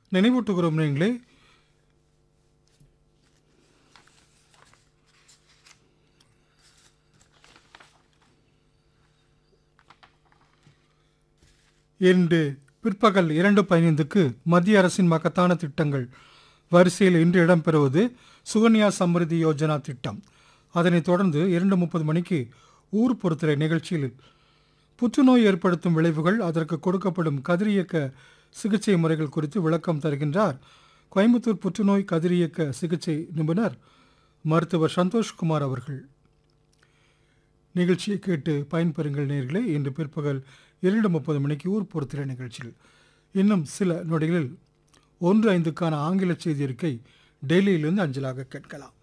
நினைவூட்டுகிறோம் நீங்களே இன்று பிற்பகல் இரண்டு பதினைந்துக்கு மத்திய அரசின் மகத்தான திட்டங்கள் வரிசையில் இன்று இடம்பெறுவது சுகன்யா சம்ருதி யோஜனா திட்டம் அதனைத் தொடர்ந்து இரண்டு முப்பது மணிக்கு ஊர் பொறுத்தரை நிகழ்ச்சியில் புற்றுநோய் ஏற்படுத்தும் விளைவுகள் அதற்கு கொடுக்கப்படும் கதிரியக்க சிகிச்சை முறைகள் குறித்து விளக்கம் தருகின்றார் கோயம்புத்தூர் புற்றுநோய் கதிரியக்க சிகிச்சை நிபுணர் மருத்துவர் சந்தோஷ்குமார் அவர்கள் நிகழ்ச்சியை கேட்டு பயன்பெறுங்கள் நேர்களே இன்று பிற்பகல் இரண்டு முப்பது மணிக்கு ஊர் பொறுத்திர நிகழ்ச்சியில் இன்னும் சில நொடிகளில் ஒன்று ஐந்துக்கான ஆங்கில செய்தி அறிக்கை டெல்லியிலிருந்து அஞ்சலாக கேட்கலாம்